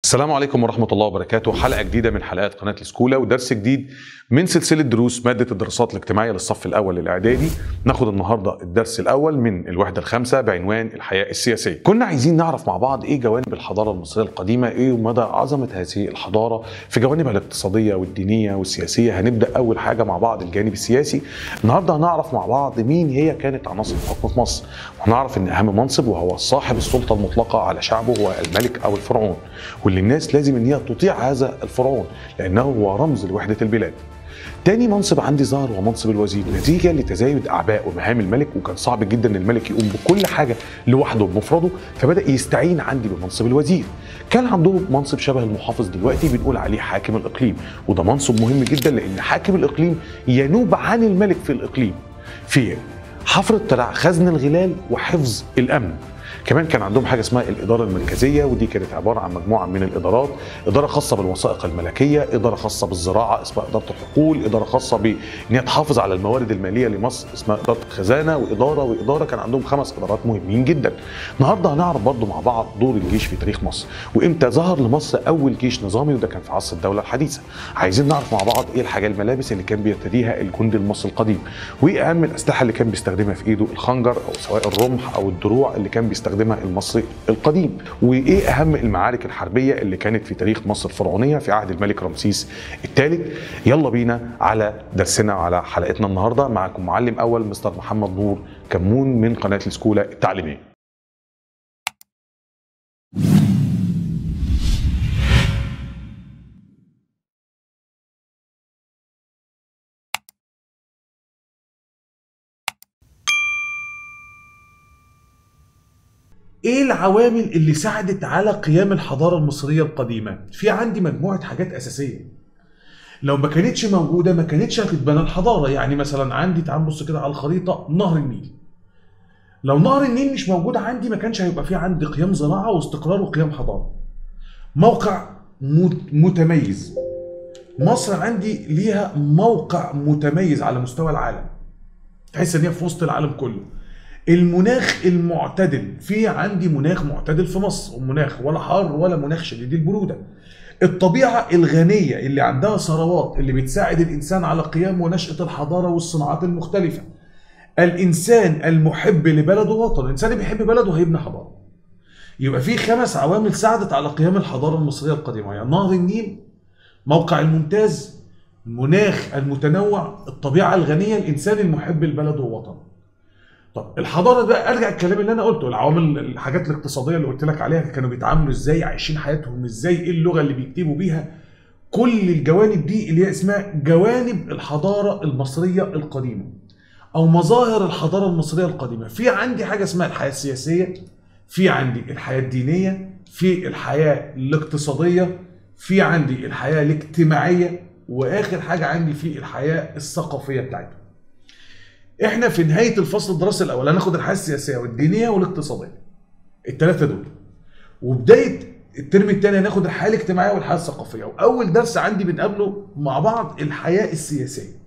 السلام عليكم ورحمة الله وبركاته حلقة جديدة من حلقات قناة السكولة ودرس جديد من سلسلة دروس مادة الدراسات الاجتماعية للصف الأول الإعدادي ناخد النهاردة الدرس الأول من الوحدة الخامسة بعنوان الحياة السياسية كنا عايزين نعرف مع بعض إيه جوانب الحضارة المصرية القديمة إيه مدى عظمة هذه الحضارة في جوانبها الاقتصادية والدينية والسياسية هنبدأ أول حاجة مع بعض الجانب السياسي النهاردة هنعرف مع بعض مين هي كانت عناصر الحكم في مصر وهنعرف إن أهم منصب وهو صاحب السلطة المطلقة على شعبه هو الملك أو الفرعون واللي الناس لازم ان هي تطيع هذا الفرعون لانه هو رمز لوحده البلاد. تاني منصب عندي ظهر هو منصب الوزير نتيجة لتزايد أعباء ومهام الملك وكان صعب جدا إن الملك يقوم بكل حاجة لوحده بمفرده فبدأ يستعين عندي بمنصب الوزير كان عندهم منصب شبه المحافظ دلوقتي بنقول عليه حاكم الإقليم وده منصب مهم جدا لأن حاكم الإقليم ينوب عن الملك في الإقليم في حفر خزن الغلال وحفظ الأمن كمان كان عندهم حاجه اسمها الاداره المركزيه ودي كانت عباره عن مجموعه من الادارات اداره خاصه بالوثائق الملكيه اداره خاصه بالزراعه اسمها اداره الحقول اداره خاصه بان هي تحافظ على الموارد الماليه لمصر اسمها اداره الخزانه واداره واداره كان عندهم خمس ادارات مهمين جدا النهارده هنعرف برضو مع بعض دور الجيش في تاريخ مصر وامتى ظهر لمصر اول جيش نظامي وده كان في عصر الدوله الحديثه عايزين نعرف مع بعض ايه الحاجه الملابس اللي كان بيرتديها الجندي المصري القديم وايه اهم الاسلحه اللي كان بيستخدمها في ايده الخنجر او سواء الرمح او الدروع اللي كان بيستخدمها المصري القديم وايه اهم المعارك الحربيه اللي كانت في تاريخ مصر الفرعونيه في عهد الملك رمسيس الثالث يلا بينا على درسنا على حلقتنا النهارده معكم معلم اول مستر محمد نور كمون من قناه السكوله التعليميه ايه العوامل اللي ساعدت على قيام الحضاره المصريه القديمه في عندي مجموعه حاجات اساسيه لو ما كانتش موجوده ما كانتش هتتبنى الحضاره يعني مثلا عندي تعال بص كده على الخريطه نهر النيل لو نهر النيل مش موجود عندي ما كانش هيبقى في عندي قيام زراعه واستقرار وقيام حضاره موقع متميز مصر عندي ليها موقع متميز على مستوى العالم تحس ان هي في وسط العالم كله المناخ المعتدل في عندي مناخ معتدل في مصر مناخ ولا حار ولا مناخ شديد البروده الطبيعه الغنيه اللي عندها ثروات اللي بتساعد الانسان على قيام ونشاه الحضاره والصناعات المختلفه الانسان المحب لبلده وطنه الانسان اللي بيحب بلده هيبني حضاره يبقى في خمس عوامل ساعدت على قيام الحضاره المصريه القديمه يعني نهر النيل موقع الممتاز المناخ المتنوع الطبيعه الغنيه الانسان المحب لبلده ووطنه طب الحضاره بقى ارجع الكلام اللي انا قلته العوامل الحاجات الاقتصاديه اللي قلت لك عليها كانوا بيتعاملوا ازاي عايشين حياتهم ازاي ايه اللغه اللي بيكتبوا بيها كل الجوانب دي اللي هي اسمها جوانب الحضاره المصريه القديمه او مظاهر الحضاره المصريه القديمه في عندي حاجه اسمها الحياه السياسيه في عندي الحياه الدينيه في الحياه الاقتصاديه في عندي الحياه الاجتماعيه واخر حاجه عندي في الحياه الثقافيه بتاعتهم احنا في نهايه الفصل الدراسي الاول هناخد الحياه السياسيه والدينيه والاقتصاديه الثلاثه دول وبدايه الترم الثاني هناخد الحياه الاجتماعيه والحياه الثقافيه واول درس عندي بنقابله مع بعض الحياه السياسيه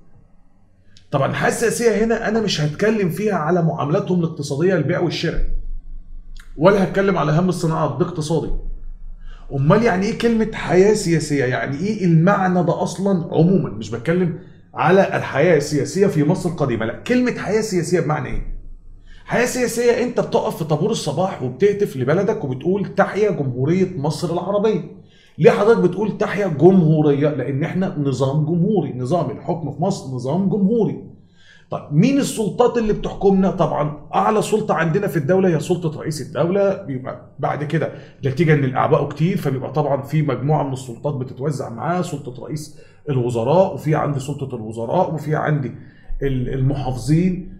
طبعا الحياه السياسيه هنا انا مش هتكلم فيها على معاملاتهم الاقتصاديه البيع والشراء ولا هتكلم على اهم الصناعات ده اقتصادي امال يعني ايه كلمه حياه سياسيه يعني ايه المعنى ده اصلا عموما مش بتكلم على الحياه السياسيه في مصر القديمه لا كلمه حياه سياسيه بمعنى ايه حياه سياسيه انت بتقف في طابور الصباح وبتهتف لبلدك وبتقول تحيا جمهوريه مصر العربيه ليه حضرتك بتقول تحيا جمهوريه لان احنا نظام جمهوري نظام الحكم في مصر نظام جمهوري طيب مين السلطات اللي بتحكمنا طبعا اعلى سلطه عندنا في الدوله هي سلطه رئيس الدوله بيبقى بعد كده نتيجه ان الاعباء كتير فبيبقى طبعا في مجموعه من السلطات بتتوزع معاه سلطه رئيس الوزراء وفي عندي سلطه الوزراء وفي عندي المحافظين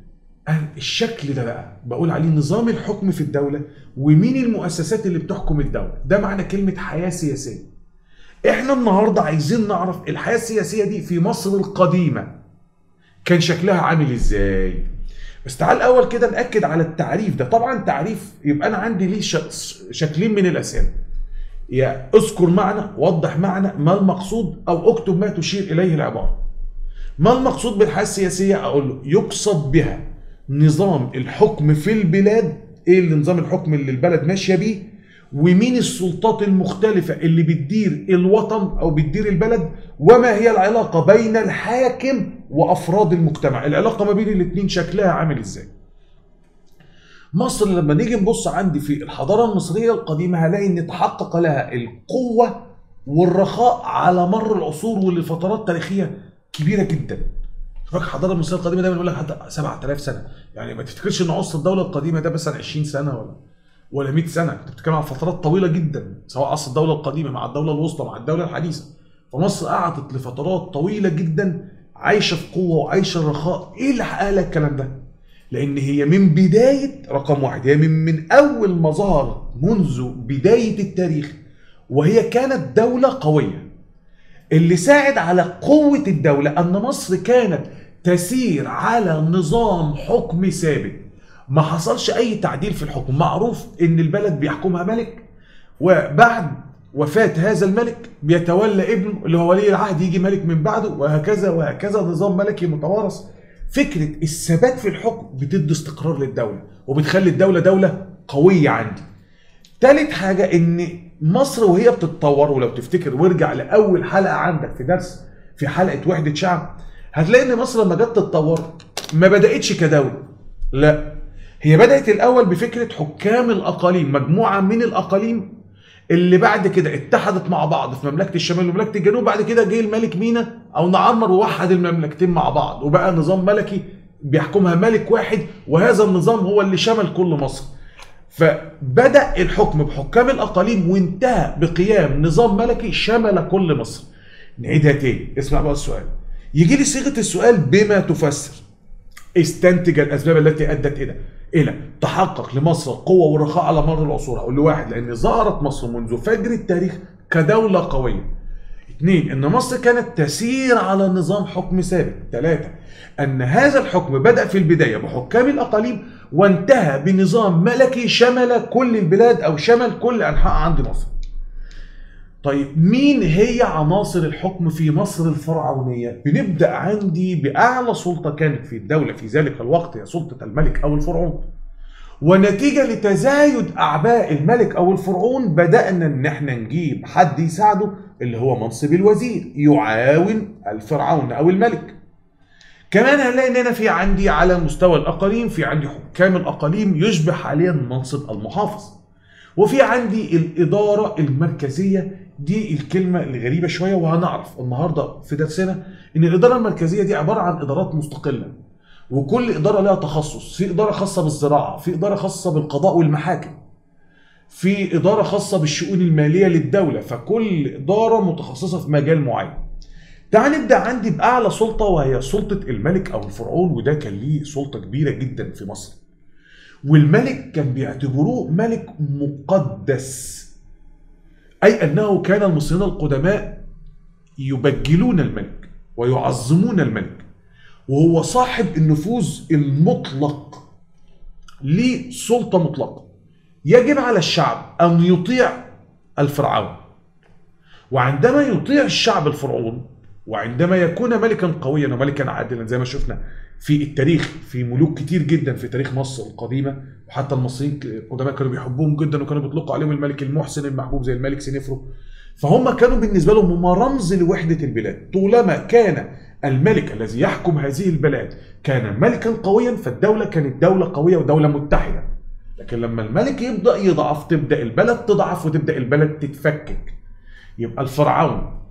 الشكل ده بقى بقول عليه نظام الحكم في الدوله ومين المؤسسات اللي بتحكم الدوله ده معنى كلمه حياه سياسيه احنا النهارده عايزين نعرف الحياه السياسيه دي في مصر القديمه كان شكلها عامل ازاي بس تعال الاول كده ناكد على التعريف ده طبعا تعريف يبقى انا عندي ليه شكلين من الاسئله يا اذكر معنى وضح معنى ما المقصود او اكتب ما تشير اليه العباره ما المقصود بالحياه السياسيه اقول له يقصد بها نظام الحكم في البلاد ايه اللي نظام الحكم اللي البلد ماشيه بيه ومين السلطات المختلفة اللي بتدير الوطن أو بتدير البلد وما هي العلاقة بين الحاكم وأفراد المجتمع العلاقة ما بين الاتنين شكلها عامل إزاي مصر لما نيجي نبص عندي في الحضارة المصرية القديمة هلاقي إن تحقق لها القوة والرخاء على مر العصور ولفترات تاريخية كبيرة جدا فاكر الحضارة المصرية القديمة دايما يقول لك حتى 7000 سنة يعني ما تفتكرش إن عصر الدولة القديمة ده مثلا 20 سنة ولا ولا 100 سنه انت بتتكلم عن فترات طويله جدا سواء عصر الدوله القديمه مع الدوله الوسطى مع الدوله الحديثه فمصر قعدت لفترات طويله جدا عايشه في قوه وعايشه الرخاء ايه اللي حقق لها الكلام ده لان هي من بدايه رقم واحد هي من من اول ما ظهرت منذ بدايه التاريخ وهي كانت دوله قويه اللي ساعد على قوه الدوله ان مصر كانت تسير على نظام حكم ثابت ما حصلش اي تعديل في الحكم معروف ان البلد بيحكمها ملك وبعد وفاة هذا الملك بيتولى ابنه اللي هو ولي العهد يجي ملك من بعده وهكذا وهكذا نظام ملكي متوارث فكرة الثبات في الحكم بتدي استقرار للدولة وبتخلي الدولة دولة قوية عندي تالت حاجة ان مصر وهي بتتطور ولو تفتكر وارجع لأول حلقة عندك في درس في حلقة وحدة شعب هتلاقي ان مصر لما جت تتطور ما بدأتش كدولة لا هي بدأت الأول بفكرة حكام الأقاليم مجموعة من الأقاليم اللي بعد كده اتحدت مع بعض في مملكة الشمال ومملكة الجنوب بعد كده جه الملك مينا أو نعمر ووحد المملكتين مع بعض وبقى نظام ملكي بيحكمها ملك واحد وهذا النظام هو اللي شمل كل مصر فبدأ الحكم بحكام الأقاليم وانتهى بقيام نظام ملكي شمل كل مصر نعيدها تاني اسمع بقى السؤال يجي لي صيغة السؤال بما تفسر استنتج الاسباب التي ادت الى الى تحقق لمصر القوه والرخاء على مر العصور اقول له واحد لان ظهرت مصر منذ فجر التاريخ كدوله قويه اثنين ان مصر كانت تسير على نظام حكم ثابت ثلاثه ان هذا الحكم بدا في البدايه بحكام الاقاليم وانتهى بنظام ملكي شمل كل البلاد او شمل كل انحاء عند مصر طيب مين هي عناصر الحكم في مصر الفرعونية؟ بنبدأ عندي بأعلى سلطة كانت في الدولة في ذلك الوقت هي سلطة الملك أو الفرعون. ونتيجة لتزايد أعباء الملك أو الفرعون بدأنا إن احنا نجيب حد يساعده اللي هو منصب الوزير يعاون الفرعون أو الملك. كمان هنلاقي ان انا في عندي على مستوى الاقاليم في عندي حكام الاقاليم يشبه حاليا منصب المحافظ. وفي عندي الإدارة المركزية دي الكلمة الغريبة شوية وهنعرف النهاردة في درسنا إن الإدارة المركزية دي عبارة عن إدارات مستقلة وكل إدارة لها تخصص في إدارة خاصة بالزراعة في إدارة خاصة بالقضاء والمحاكم في إدارة خاصة بالشؤون المالية للدولة فكل إدارة متخصصة في مجال معين تعال نبدأ عندي بأعلى سلطة وهي سلطة الملك أو الفرعون وده كان ليه سلطة كبيرة جدا في مصر والملك كان بيعتبروه ملك مقدس أي أنه كان المصريين القدماء يبجلون الملك ويعظمون الملك وهو صاحب النفوذ المطلق ليه سلطة مطلقة يجب على الشعب أن يطيع الفرعون وعندما يطيع الشعب الفرعون وعندما يكون ملكا قويا وملكا عادلا زي ما شفنا في التاريخ في ملوك كتير جدا في تاريخ مصر القديمه وحتى المصريين القدماء كانوا بيحبوهم جدا وكانوا بيطلقوا عليهم الملك المحسن المحبوب زي الملك سنفرو فهم كانوا بالنسبه لهم هم رمز لوحده البلاد طالما كان الملك الذي يحكم هذه البلاد كان ملكا قويا فالدوله كانت دوله قويه ودوله متحده لكن لما الملك يبدا يضعف تبدا البلد تضعف وتبدا البلد تتفكك يبقى الفرعون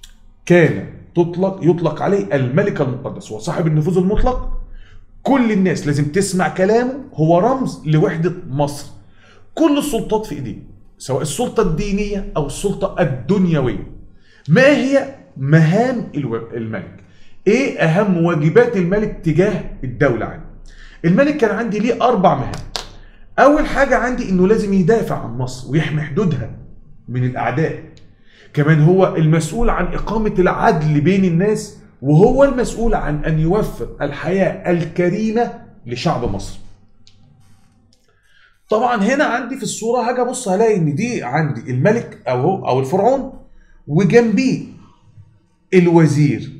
كان تطلق يطلق عليه الملك المقدس هو صاحب النفوذ المطلق كل الناس لازم تسمع كلامه هو رمز لوحدة مصر كل السلطات في ايديه سواء السلطة الدينية او السلطة الدنيوية ما هي مهام الملك ايه اهم واجبات الملك تجاه الدولة عنه الملك كان عندي ليه اربع مهام اول حاجة عندي انه لازم يدافع عن مصر ويحمي حدودها من الاعداء كمان هو المسؤول عن إقامة العدل بين الناس وهو المسؤول عن أن يوفر الحياة الكريمة لشعب مصر طبعا هنا عندي في الصورة هاجي أبص هلاقي إن دي عندي الملك أو هو أو الفرعون وجنبيه الوزير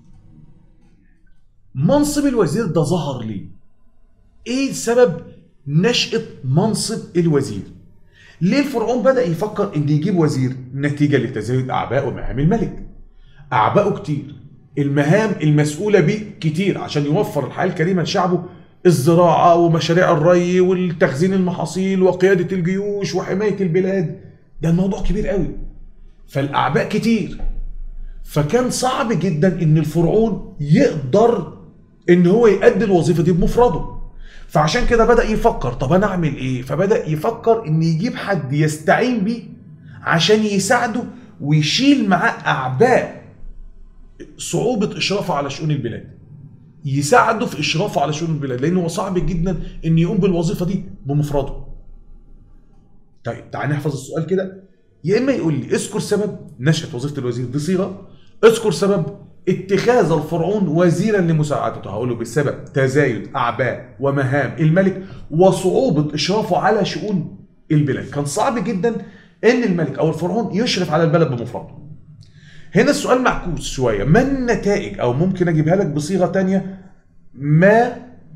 منصب الوزير ده ظهر ليه؟ إيه سبب نشأة منصب الوزير؟ ليه الفرعون بدا يفكر ان يجيب وزير نتيجه لتزايد اعباء ومهام الملك اعباؤه كتير المهام المسؤوله به كتير عشان يوفر الحياه الكريمه لشعبه الزراعه ومشاريع الري والتخزين المحاصيل وقياده الجيوش وحمايه البلاد ده الموضوع كبير قوي فالاعباء كتير فكان صعب جدا ان الفرعون يقدر ان هو يؤدي الوظيفه دي بمفرده فعشان كده بدا يفكر طب انا اعمل ايه فبدا يفكر ان يجيب حد يستعين بيه عشان يساعده ويشيل معاه اعباء صعوبه اشرافه على شؤون البلاد يساعده في اشرافه على شؤون البلاد لانه هو صعب جدا ان يقوم بالوظيفه دي بمفرده طيب تعال نحفظ السؤال كده يا اما يقول لي اذكر سبب نشأة وظيفة الوزير دي صيغة اذكر سبب اتخاذ الفرعون وزيرا لمساعدته هقول له بسبب تزايد اعباء ومهام الملك وصعوبة اشرافه على شؤون البلاد كان صعب جدا ان الملك او الفرعون يشرف على البلد بمفرده هنا السؤال معكوس شوية ما النتائج او ممكن اجيبها لك بصيغة تانية ما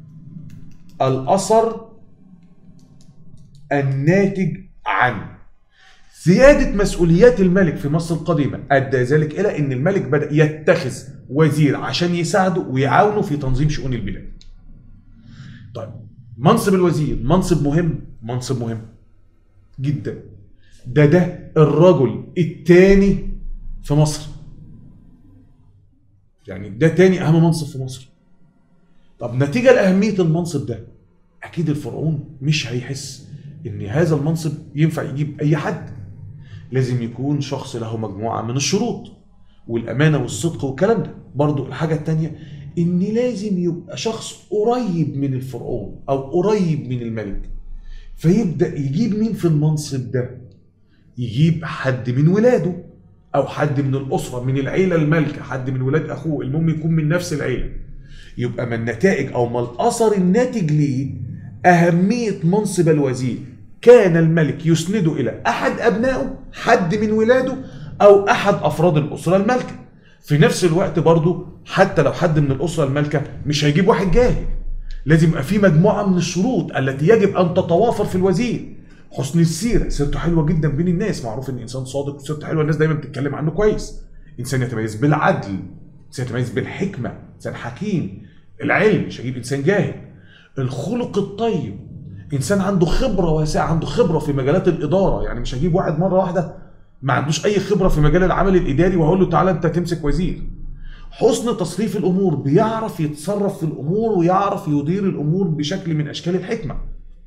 الاثر الناتج عن زيادة مسؤوليات الملك في مصر القديمة أدى ذلك إلى أن الملك بدأ يتخذ وزير عشان يساعده ويعاونه في تنظيم شؤون البلاد. طيب منصب الوزير منصب مهم منصب مهم جدا ده ده الرجل الثاني في مصر يعني ده تاني أهم منصب في مصر طب نتيجة لأهمية المنصب ده أكيد الفرعون مش هيحس إن هذا المنصب ينفع يجيب أي حد لازم يكون شخص له مجموعة من الشروط والأمانة والصدق والكلام ده برضو الحاجة التانية إن لازم يبقى شخص قريب من الفرعون أو قريب من الملك فيبدأ يجيب مين في المنصب ده يجيب حد من ولاده أو حد من الأسرة من العيلة المالكة حد من ولاد أخوه المهم يكون من نفس العيلة يبقى ما النتائج أو ما الأثر الناتج ليه أهمية منصب الوزير كان الملك يسنده إلى أحد أبنائه حد من ولاده أو أحد أفراد الأسرة المالكة في نفس الوقت برضه حتى لو حد من الأسرة المالكة مش هيجيب واحد جاهل لازم يبقى في مجموعة من الشروط التي يجب أن تتوافر في الوزير حسن السيرة سيرته حلوة جدا بين الناس معروف إن إنسان صادق وسيرته حلوة الناس دايما بتتكلم عنه كويس إنسان يتميز بالعدل إنسان يتميز بالحكمة إنسان حكيم العلم مش هجيب إنسان جاهل الخلق الطيب انسان عنده خبره واسعه عنده خبره في مجالات الاداره يعني مش هجيب واحد مره واحده ما عندوش اي خبره في مجال العمل الاداري واقول له تعالى انت تمسك وزير حسن تصريف الامور بيعرف يتصرف في الامور ويعرف يدير الامور بشكل من اشكال الحكمه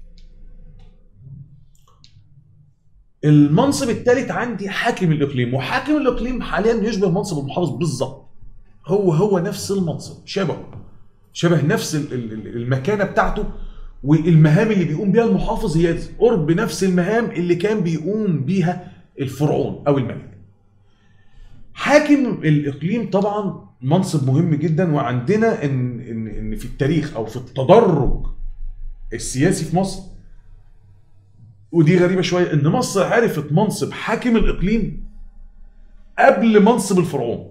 المنصب الثالث عندي حاكم الاقليم وحاكم الاقليم حاليا يشبه منصب المحافظ بالظبط هو هو نفس المنصب شبهه شبه نفس المكانه بتاعته والمهام اللي بيقوم بيها المحافظ هي قرب نفس المهام اللي كان بيقوم بيها الفرعون او الملك. حاكم الاقليم طبعا منصب مهم جدا وعندنا ان ان ان في التاريخ او في التدرج السياسي في مصر ودي غريبه شويه ان مصر عرفت منصب حاكم الاقليم قبل منصب الفرعون.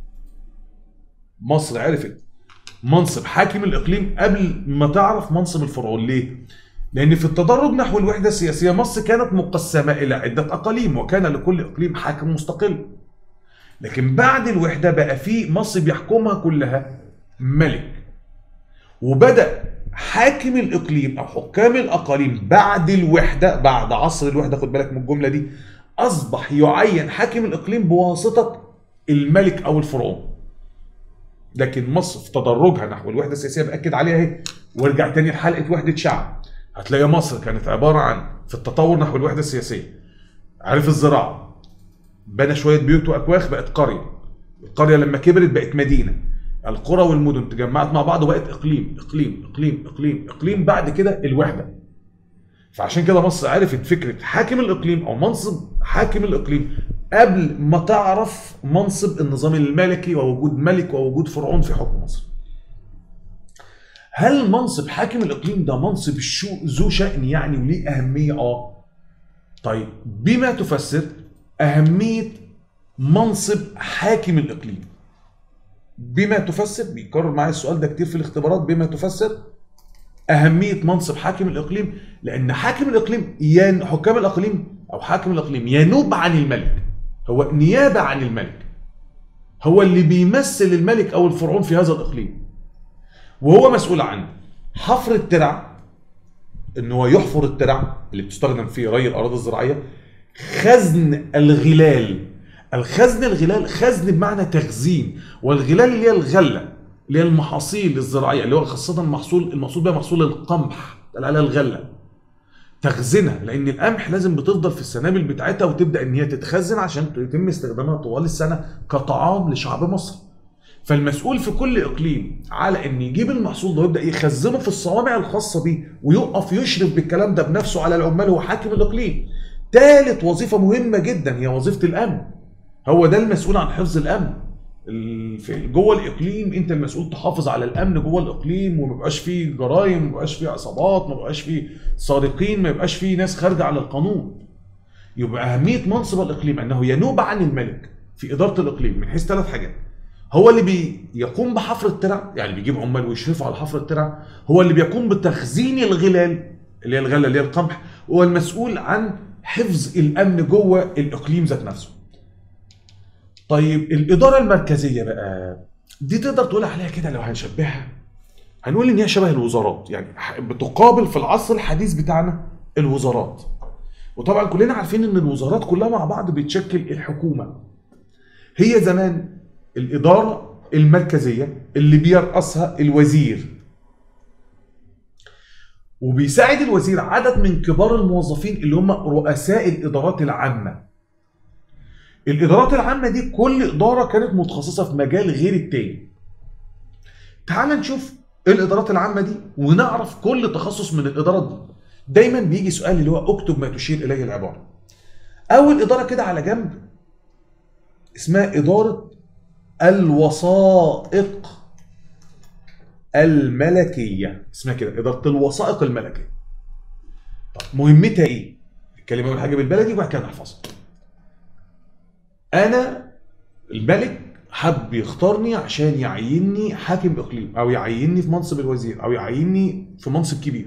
مصر عرفت منصب حاكم الاقليم قبل ما تعرف منصب الفرعون ليه؟ لان في التدرج نحو الوحده السياسيه مصر كانت مقسمه الى عده اقاليم وكان لكل اقليم حاكم مستقل. لكن بعد الوحده بقى في مصر بيحكمها كلها ملك. وبدا حاكم الاقليم او حكام الاقاليم بعد الوحده بعد عصر الوحده خد بالك من الجمله دي اصبح يعين حاكم الاقليم بواسطه الملك او الفرعون. لكن مصر في تدرجها نحو الوحده السياسيه باكد عليها اهي وارجع تاني لحلقه وحده شعب هتلاقي مصر كانت عباره عن في التطور نحو الوحده السياسيه عارف الزراعه بنى شويه بيوت واكواخ بقت قريه القريه لما كبرت بقت مدينه القرى والمدن تجمعت مع بعض وبقت اقليم اقليم اقليم اقليم اقليم بعد كده الوحده فعشان كده مصر عرفت فكره حاكم الاقليم او منصب حاكم الاقليم قبل ما تعرف منصب النظام الملكي ووجود ملك ووجود فرعون في حكم مصر. هل منصب حاكم الاقليم ده منصب شو ذو شأن يعني وليه اهميه؟ اه. طيب بما تفسر اهميه منصب حاكم الاقليم. بما تفسر بيكرر معايا السؤال ده كتير في الاختبارات بما تفسر اهميه منصب حاكم الاقليم لان حاكم الاقليم ين حكام الاقليم او حاكم الاقليم ينوب عن الملك هو نيابه عن الملك هو اللي بيمثل الملك او الفرعون في هذا الاقليم وهو مسؤول عن حفر الترع ان هو يحفر الترع اللي بتستخدم في ري الاراضي الزراعيه خزن الغلال الخزن الغلال خزن بمعنى تخزين والغلال اللي هي الغله اللي هي المحاصيل الزراعيه اللي هو خاصه المحصول المقصود بها محصول القمح قال عليها الغله تخزينها لان القمح لازم بتفضل في السنابل بتاعتها وتبدا ان هي تتخزن عشان يتم استخدامها طوال السنه كطعام لشعب مصر فالمسؤول في كل اقليم على ان يجيب المحصول ده ويبدا يخزنه في الصوامع الخاصه بيه ويقف يشرف بالكلام ده بنفسه على العمال هو حاكم الاقليم ثالث وظيفه مهمه جدا هي وظيفه الامن هو ده المسؤول عن حفظ الامن ال- في جوه الاقليم انت المسؤول تحافظ على الامن جوه الاقليم وما يبقاش فيه جرائم ما يبقاش فيه عصابات ما يبقاش فيه سارقين ما يبقاش فيه ناس خارجه على القانون يبقى اهميه منصب الاقليم انه ينوب عن الملك في اداره الاقليم من حيث ثلاث حاجات هو اللي بيقوم بحفر الترع يعني بيجيب عمال ويشرفوا على حفر الترع هو اللي بيقوم بتخزين الغلال اللي هي الغله اللي هي القمح هو المسؤول عن حفظ الامن جوه الاقليم ذات نفسه طيب الاداره المركزيه بقى دي تقدر تقول عليها كده لو هنشبهها هنقول ان هي شبه الوزارات يعني ح- بتقابل في العصر الحديث بتاعنا الوزارات وطبعا كلنا عارفين ان الوزارات كلها مع بعض بتشكل الحكومه هي زمان الاداره المركزيه اللي بيرأسها الوزير وبيساعد الوزير عدد من كبار الموظفين اللي هم رؤساء الادارات العامه الادارات العامه دي كل اداره كانت متخصصه في مجال غير التاني تعال نشوف الادارات العامه دي ونعرف كل تخصص من الادارات دي دايما بيجي سؤال اللي هو اكتب ما تشير اليه العباره اول اداره كده على جنب اسمها اداره الوثائق الملكيه اسمها كده اداره الوثائق الملكيه طب مهمتها ايه الكلمه اول حاجه بالبلدي وبعد كده نحفظها انا الملك حب يختارني عشان يعيني حاكم اقليم او يعيني في منصب الوزير او يعيني في منصب كبير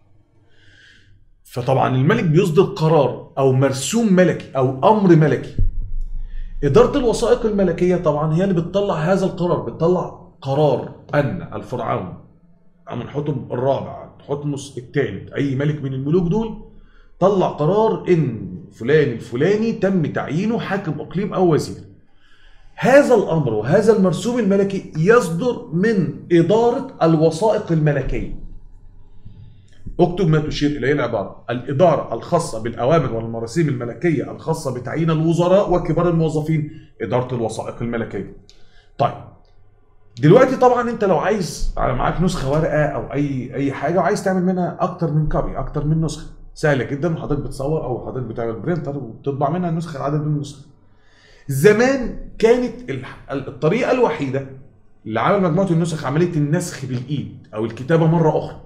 فطبعا الملك بيصدر قرار او مرسوم ملكي او امر ملكي اداره الوثائق الملكيه طبعا هي اللي بتطلع هذا القرار بتطلع قرار ان الفرعون امنحتب الرابع تحتمس الثالث اي ملك من الملوك دول طلع قرار ان فلان الفلاني تم تعيينه حاكم اقليم او وزير هذا الامر وهذا المرسوم الملكي يصدر من اداره الوثائق الملكيه اكتب ما تشير اليه العباره الاداره الخاصه بالاوامر والمراسيم الملكيه الخاصه بتعيين الوزراء وكبار الموظفين اداره الوثائق الملكيه طيب دلوقتي طبعا انت لو عايز على معاك نسخه ورقه او اي اي حاجه وعايز تعمل منها اكتر من كوبي اكتر من نسخه سهله جدا حضرتك بتصور او حضرتك بتعمل برينتر وبتطبع منها النسخه العدد من النسخ زمان كانت الح- الطريقه الوحيده اللي عمل مجموعه النسخ عمليه النسخ بالايد او الكتابه مره اخرى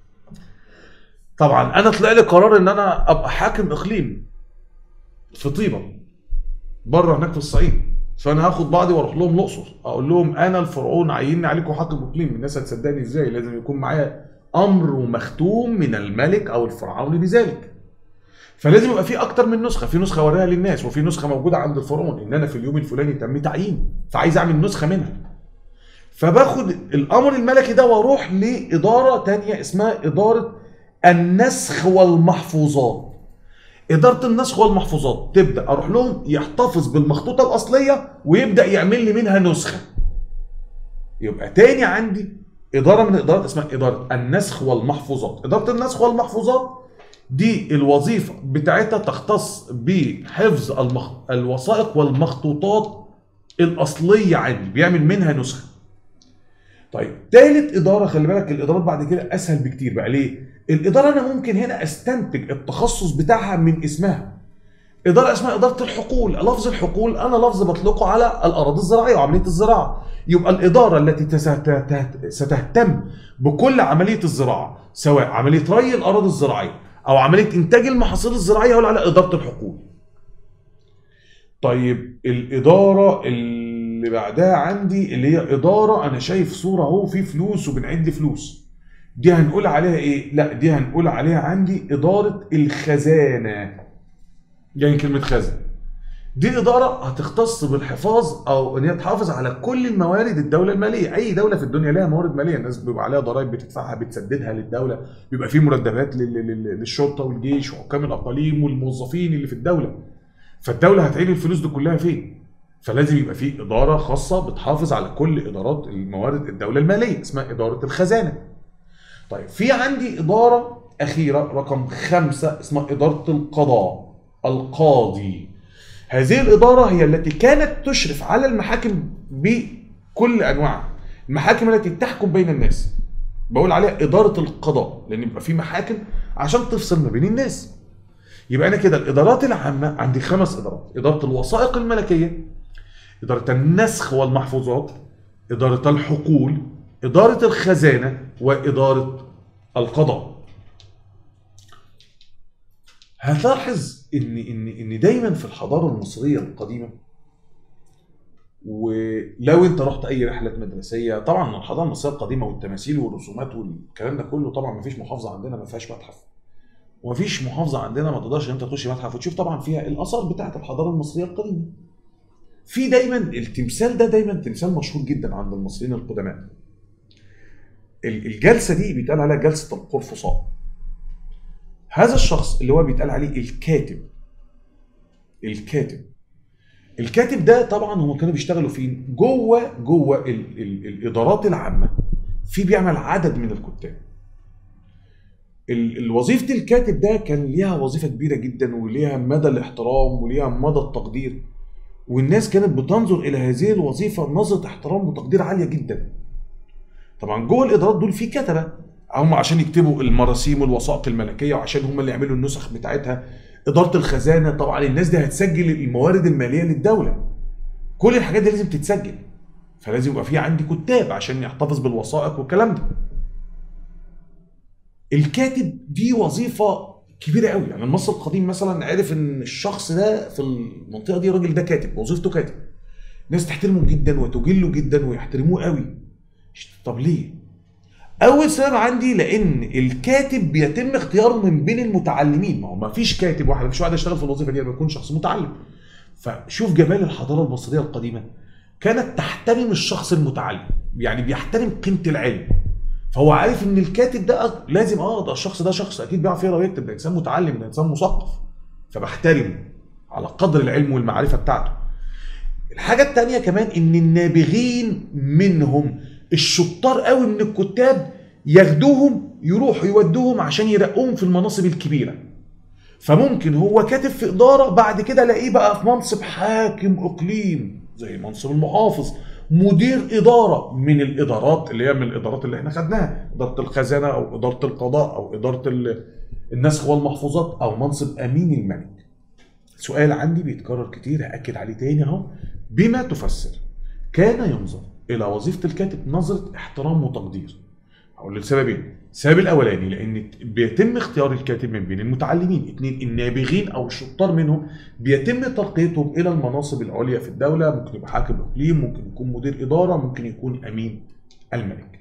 طبعا انا طلع لي قرار ان انا ابقى حاكم اقليم في طيبه بره هناك في الصعيد فانا هاخد بعضي واروح لهم الاقصر اقول لهم انا الفرعون عيني عليكم حاكم اقليم الناس هتصدقني ازاي لازم يكون معايا امر مختوم من الملك او الفرعون بذلك فلازم يبقى في اكتر من نسخه في نسخه اوريها للناس وفي نسخه موجوده عند الفرعون ان انا في اليوم الفلاني تم تعيين فعايز اعمل نسخه منها فباخد الامر الملكي ده واروح لاداره تانية اسمها اداره النسخ والمحفوظات إدارة النسخ والمحفوظات تبدأ أروح لهم يحتفظ بالمخطوطة الأصلية ويبدأ يعمل لي منها نسخة يبقى تاني عندي إدارة من الإدارات اسمها إدارة النسخ والمحفوظات إدارة النسخ والمحفوظات دي الوظيفة بتاعتها تختص بحفظ المخ... الوثائق والمخطوطات الأصلية عندي بيعمل منها نسخة طيب تالت إدارة خلي بالك الإدارات بعد كده أسهل بكتير بقى ليه؟ الإدارة أنا ممكن هنا أستنتج التخصص بتاعها من اسمها إدارة اسمها إدارة الحقول لفظ الحقول أنا لفظ بطلقه على الأراضي الزراعية وعملية الزراعة يبقى الإدارة التي تست- ستهتم بكل عملية الزراعة سواء عملية ري الأراضي الزراعية أو عملية إنتاج المحاصيل الزراعية يقول على إدارة الحقول طيب الإدارة اللي بعدها عندي اللي هي إدارة أنا شايف صورة أهو في فلوس وبنعد فلوس دي هنقول عليها ايه لا دي هنقول عليها عندي اداره الخزانه يعني كلمه خزنه دي اداره هتختص بالحفاظ او ان هي تحافظ على كل الموارد الدوله الماليه اي دوله في الدنيا لها موارد ماليه الناس بيبقى عليها ضرائب بتدفعها بتسددها للدوله بيبقى في مرتبات لل- لل- للشرطه والجيش وحكام الاقاليم والموظفين اللي في الدوله فالدوله هتعين الفلوس دي كلها فين فلازم يبقى في اداره خاصه بتحافظ على كل ادارات الموارد الدوله الماليه اسمها اداره الخزانه طيب في عندي اداره اخيره رقم خمسة اسمها اداره القضاء القاضي هذه الإدارة هي التي كانت تشرف على المحاكم بكل أنواعها المحاكم التي تحكم بين الناس بقول عليها إدارة القضاء لأن يبقى في محاكم عشان تفصل ما بين الناس يبقى أنا كده الإدارات العامة عندي خمس إدارات إدارة الوثائق الملكية إدارة النسخ والمحفوظات إدارة الحقول إدارة الخزانة وإدارة القضاء هتلاحظ ان ان ان دايما في الحضاره المصريه القديمه ولو انت رحت اي رحله مدرسيه طبعا الحضاره المصريه القديمه والتماثيل والرسومات والكلام ده كله طبعا ما فيش محافظه عندنا ما فيهاش متحف وما فيش محافظه عندنا ما تقدرش انت تخش متحف وتشوف طبعا فيها الاثار بتاعه الحضاره المصريه القديمه في دايما التمثال ده دايما تمثال مشهور جدا عند المصريين القدماء ال- الجلسه دي بيتقال عليها جلسه القرفصاء هذا الشخص اللي هو بيتقال عليه الكاتب الكاتب الكاتب ده طبعا هم كانوا بيشتغلوا فين جوه جوه ال ال الادارات العامه في بيعمل عدد من الكتاب ال- الوظيفه الكاتب ده كان ليها وظيفه كبيره جدا وليها مدى الاحترام وليها مدى التقدير والناس كانت بتنظر الى هذه الوظيفه نظره احترام وتقدير عاليه جدا طبعا جوه الادارات دول في كتبه هم عشان يكتبوا المراسيم والوثائق الملكيه وعشان هم اللي يعملوا النسخ بتاعتها اداره الخزانه طبعا الناس دي هتسجل الموارد الماليه للدوله كل الحاجات دي لازم تتسجل فلازم يبقى في عندي كتاب عشان يحتفظ بالوثائق والكلام ده الكاتب دي وظيفه كبيره قوي يعني المصري القديم مثلا عرف ان الشخص ده في المنطقه دي الراجل ده كاتب وظيفته كاتب ناس تحترمه جدا وتجله جدا ويحترموه قوي طب ليه اول سبب عندي لان الكاتب بيتم اختياره من بين المتعلمين ما هو ما فيش كاتب واحد مفيش واحد يشتغل في الوظيفه دي لما يكون شخص متعلم فشوف جمال الحضاره المصريه القديمه كانت تحترم الشخص المتعلم يعني بيحترم قيمه العلم فهو عارف ان الكاتب ده لازم اه ده الشخص ده شخص اكيد بيعرف يقرا ويكتب ده انسان متعلم ده انسان مثقف فبحترمه على قدر العلم والمعرفه بتاعته الحاجه الثانيه كمان ان النابغين منهم الشطار قوي من الكتاب ياخدوهم يروحوا يودوهم عشان يرقوهم في المناصب الكبيره فممكن هو كاتب في اداره بعد كده الاقيه بقى في منصب حاكم اقليم زي منصب المحافظ مدير اداره من الادارات اللي هي من الادارات اللي احنا خدناها اداره الخزانه او اداره القضاء او اداره ال- النسخ والمحفوظات او منصب امين الملك سؤال عندي بيتكرر كتير هاكد عليه تاني اهو بما تفسر كان ينظر الى وظيفه الكاتب نظره احترام وتقدير هقول لسببين السبب الاولاني لان بيتم اختيار الكاتب من بين المتعلمين اثنين النابغين او الشطار منهم بيتم ترقيتهم الى المناصب العليا في الدوله ممكن يبقى حاكم اقليم ممكن يكون مدير اداره ممكن يكون امين الملك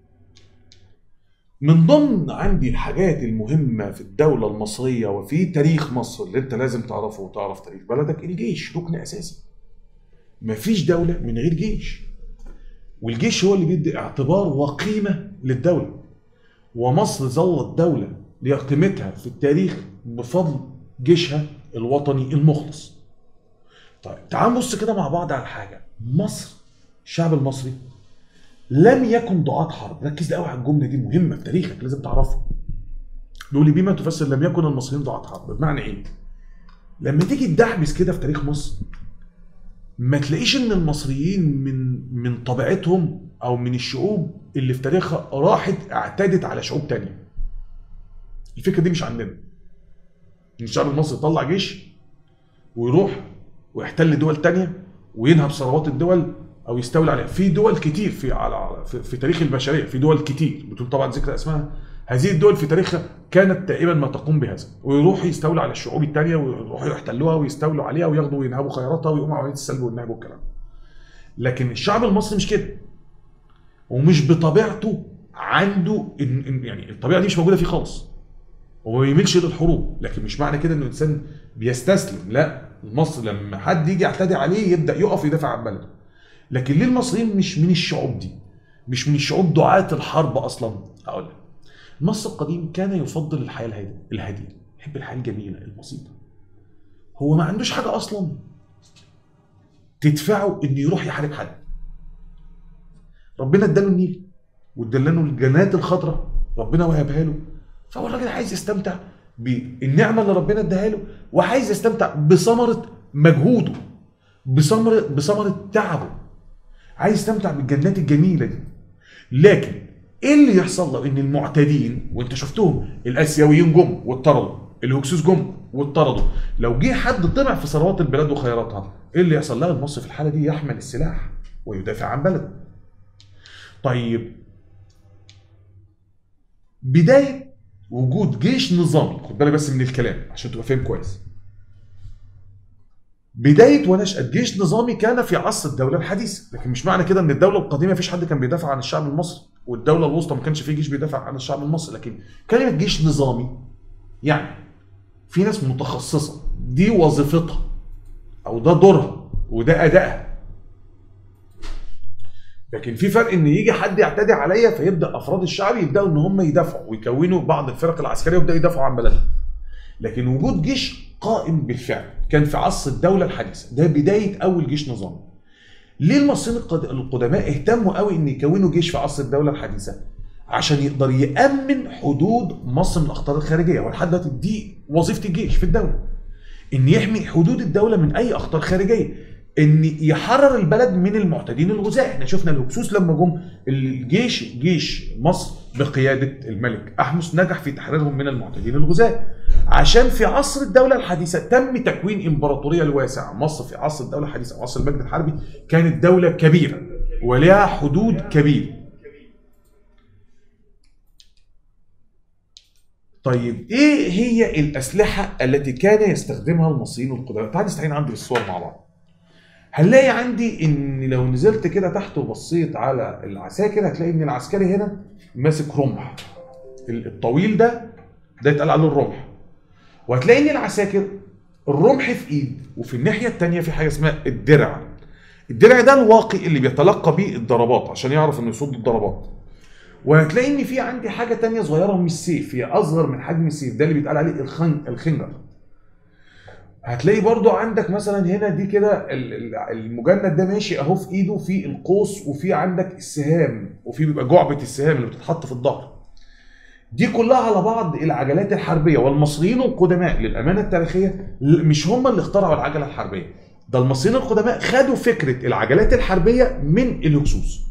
من ضمن عندي الحاجات المهمة في الدولة المصرية وفي تاريخ مصر اللي انت لازم تعرفه وتعرف تاريخ بلدك الجيش ركن اساسي مفيش دولة من غير جيش والجيش هو اللي بيدي اعتبار وقيمة للدولة ومصر ظلت دولة ليها قيمتها في التاريخ بفضل جيشها الوطني المخلص طيب تعال نبص كده مع بعض على حاجة مصر الشعب المصري لم يكن ضعاة حرب ركز قوي على الجملة دي مهمة في تاريخك لازم تعرفها نقول لي بما تفسر لم يكن المصريين ضعاة حرب بمعنى ايه لما تيجي تدحبس كده في تاريخ مصر ما تلاقيش ان المصريين من من طبيعتهم او من الشعوب اللي في تاريخها راحت اعتدت على شعوب تانية الفكره دي مش عندنا ان الشعب المصري يطلع جيش ويروح ويحتل دول تانية وينهب ثروات الدول او يستولي عليها في دول كتير في على في, في تاريخ البشريه في دول كتير بدون طبعا ذكر اسمها هذه الدول في تاريخها كانت دائما ما تقوم بهذا ويروحوا يستولوا على الشعوب التانية ويروحوا يحتلوها ويستولوا عليها وياخدوا وينهبوا خيراتها ويقوموا عمليه السلب والنهب والكلام لكن الشعب المصري مش كده ومش بطبيعته عنده إن إن- يعني الطبيعه دي مش موجوده فيه خالص هو ما يميلش للحروب لكن مش معنى كده انه الانسان بيستسلم لا المصري لما حد يجي يعتدي عليه يبدا يقف يدافع عن بلده لكن ليه المصريين مش من الشعوب دي مش من الشعوب دعاة الحرب اصلا هقول لك المصري القديم كان يفضل الحياه الهاديه الهاديه يحب الحياه الجميله البسيطه هو ما عندوش حاجه اصلا تدفعه انه يروح يحارب حد ربنا اداله النيل واداله الجنات الخضراء ربنا وهبها له فهو الراجل عايز يستمتع بالنعمه اللي ربنا اداها له وعايز يستمتع بثمره مجهوده بثمره بثمره تعبه عايز يستمتع بالجنات الجميله دي لكن ايه اللي يحصل له ان المعتدين وانت شفتهم الاسيويين جم واتطردوا الهكسوس جم واتطردوا لو جه حد طمع في ثروات البلاد وخيراتها ايه اللي يحصل لها المصري في الحاله دي يحمل السلاح ويدافع عن بلده طيب بدايه وجود جيش نظامي خد بالك بس من الكلام عشان تبقى فاهم كويس بدايه ونشاه جيش نظامي كان في عصر الدوله الحديثه لكن مش معنى كده ان الدوله القديمه مفيش حد كان بيدافع عن الشعب المصري والدوله الوسطى ما كانش فيه جيش بيدافع عن الشعب المصري لكن كلمه جيش نظامي يعني في ناس متخصصه دي وظيفتها او ده دورها وده ادائها لكن في فرق ان يجي حد يعتدي عليا فيبدا افراد الشعب يبداوا ان هم يدافعوا ويكونوا بعض الفرق العسكريه ويبداوا يدافعوا عن بلدهم لكن وجود جيش قائم بالفعل كان في عصر الدوله الحديثه ده بدايه اول جيش نظامي ليه المصريين القد- القدماء اهتموا قوي ان يكونوا جيش في عصر الدوله الحديثه عشان يقدر يامن حدود مصر من الاخطار الخارجيه ولحد دلوقتي دي وظيفه الجيش في الدوله ان يحمي حدود الدوله من اي اخطار خارجيه ان يحرر البلد من المعتدين الغزاة احنا شفنا الهكسوس لما جم الجيش جيش مصر بقياده الملك احمس نجح في تحريرهم من المعتدين الغزاة عشان في عصر الدوله الحديثه تم تكوين امبراطوريه الواسعه مصر في عصر الدوله الحديثه عصر المجد الحربي كانت دوله كبيره ولها حدود كبيره طيب ايه هي الاسلحه التي كان يستخدمها المصريين القدماء تعال نستعين عندي بالصور مع بعض هنلاقي عندي ان لو نزلت كده تحت وبصيت على العساكر هتلاقي ان العسكري هنا ماسك رمح الطويل ده ده يتقال عليه الرمح وهتلاقي ان العساكر الرمح في ايد وفي الناحيه الثانيه في حاجه اسمها الدرع الدرع ده الواقي اللي بيتلقى بيه الضربات عشان يعرف انه يصد الضربات وهتلاقي ان في عندي حاجه تانية صغيره من السيف هي اصغر من حجم السيف ده اللي بيتقال عليه الخن الخنجر هتلاقي برضو عندك مثلا هنا دي كده ال- ال- المجند ده ماشي اهو في ايده في القوس وفي عندك السهام وفي بيبقى جعبه السهام اللي بتتحط في الظهر دي كلها على بعض العجلات الحربيه والمصريين القدماء للامانه التاريخيه ل- مش هم اللي اخترعوا العجله الحربيه ده المصريين القدماء خدوا فكره العجلات الحربيه من الهكسوس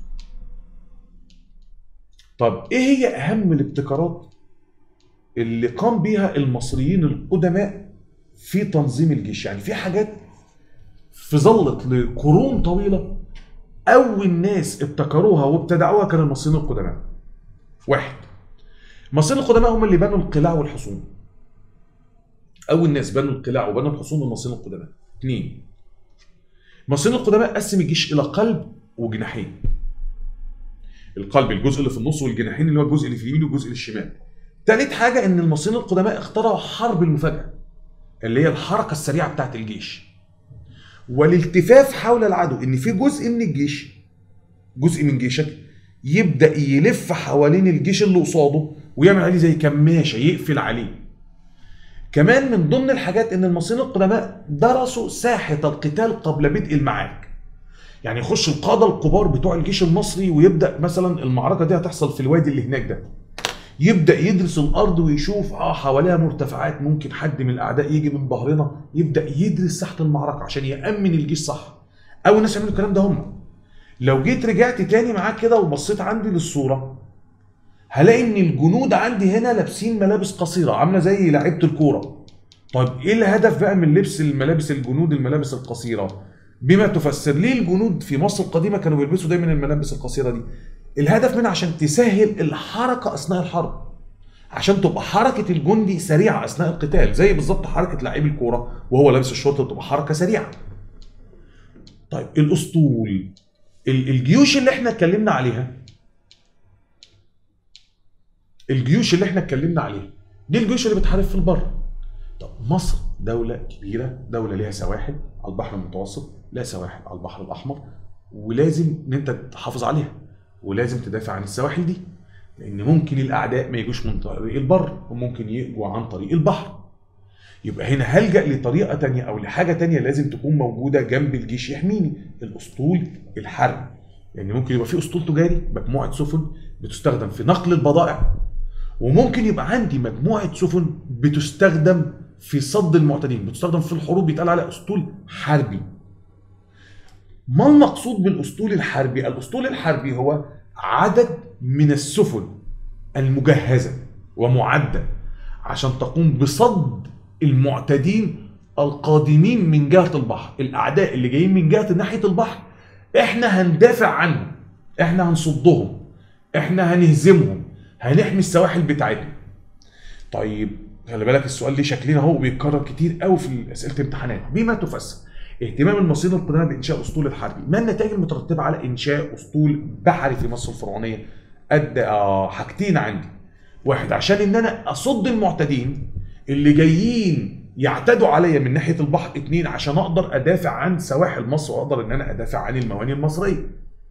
طب ايه هي اهم الابتكارات اللي قام بيها المصريين القدماء في تنظيم الجيش يعني في حاجات في ظلت لقرون طويله اول ناس ابتكروها وابتدعوها كان المصريين القدماء واحد المصريين القدماء هم اللي بنوا القلاع والحصون اول ناس بنوا القلاع وبنوا الحصون المصريين القدماء اثنين المصريين القدماء قسم الجيش الى قلب وجناحين القلب الجزء اللي في النص والجناحين اللي هو الجزء اللي في اليمين والجزء اللي الشمال تالت حاجه ان المصريين القدماء اخترعوا حرب المفاجاه اللي هي الحركه السريعه بتاعت الجيش والالتفاف حول العدو ان في جزء من الجيش جزء من جيشك يبدا يلف حوالين الجيش اللي قصاده ويعمل عليه زي كماشه يقفل عليه كمان من ضمن الحاجات ان المصريين القدماء درسوا ساحه القتال قبل بدء المعارك يعني يخش القاده الكبار بتوع الجيش المصري ويبدا مثلا المعركه دي هتحصل في الوادي اللي هناك ده يبدا يدرس الارض ويشوف اه حواليها مرتفعات ممكن حد من الاعداء يجي من ظهرنا يبدا يدرس ساحه المعركه عشان يامن الجيش صح اول ناس يعملوا الكلام ده هم لو جيت رجعت تاني معاك كده وبصيت عندي للصوره هلاقي ان الجنود عندي هنا لابسين ملابس قصيره عامله زي لعيبه الكوره طيب ايه الهدف بقى من لبس الملابس الجنود الملابس القصيره بما تفسر ليه الجنود في مصر القديمه كانوا بيلبسوا دايما الملابس القصيره دي الهدف منها عشان تسهل الحركه اثناء الحرب عشان تبقى حركه الجندي سريعه اثناء القتال زي بالظبط حركه لعيب الكوره وهو لابس الشورت بتبقى حركه سريعه طيب الاسطول ال- الجيوش اللي احنا اتكلمنا عليها الجيوش اللي احنا اتكلمنا عليها دي الجيوش اللي بتحارب في البر طب مصر دولة كبيرة دولة ليها سواحل على البحر المتوسط لها سواحل على البحر الأحمر ولازم ان انت تحافظ عليها ولازم تدافع عن السواحل دي لان ممكن الاعداء ما يجوش من طريق البر وممكن يجوا عن طريق البحر يبقى هنا هلجأ لطريقة تانية أو لحاجة تانية لازم تكون موجودة جنب الجيش يحميني الأسطول الحربي يعني ممكن يبقى في أسطول تجاري مجموعة سفن بتستخدم في نقل البضائع وممكن يبقى عندي مجموعة سفن بتستخدم في صد المعتدين بتستخدم في الحروب بيتقال عليها أسطول حربي ما المقصود بالأسطول الحربي؟ الأسطول الحربي هو عدد من السفن المجهزة ومعدة عشان تقوم بصد المعتدين القادمين من جهة البحر الأعداء اللي جايين من جهة ناحية البحر احنا هندافع عنهم احنا هنصدهم احنا هنهزمهم هنحمي السواحل بتاعتنا طيب خلي بالك السؤال ليه شكلنا اهو بيتكرر كتير قوي في اسئله الامتحانات بما تفسر اهتمام المصريين القدامى بانشاء اسطول الحربي ما النتائج المترتبه على انشاء اسطول بحري في مصر الفرعونيه ادى آه حاجتين عندي واحد عشان ان انا اصد المعتدين اللي جايين يعتدوا عليا من ناحيه البحر اتنين عشان اقدر ادافع عن سواحل مصر واقدر ان انا ادافع عن الموانئ المصريه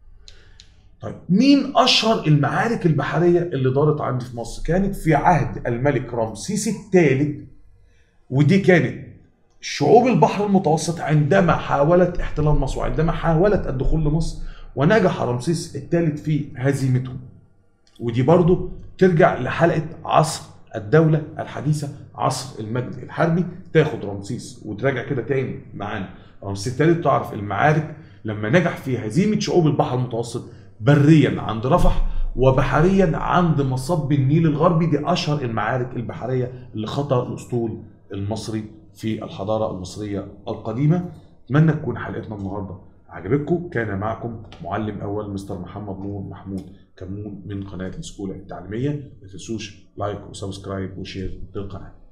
طيب مين اشهر المعارك البحريه اللي دارت عندي في مصر كانت في عهد الملك رمسيس الثالث ودي كانت شعوب البحر المتوسط عندما حاولت احتلال مصر وعندما حاولت الدخول لمصر ونجح رمسيس الثالث في هزيمتهم ودي برضو ترجع لحلقه عصر الدوله الحديثه عصر المجد الحربي تاخد رمسيس وتراجع كده تاني معانا رمسيس الثالث تعرف المعارك لما نجح في هزيمه شعوب البحر المتوسط بريا عند رفح وبحريا عند مصب النيل الغربي دي اشهر المعارك البحريه اللي خطر الاسطول المصري في الحضاره المصريه القديمه اتمنى تكون حلقتنا النهارده عجبتكم كان معكم معلم اول مستر محمد نور محمود كمون من قناه السكولا التعليميه ما تنسوش لايك وسبسكرايب وشير للقناه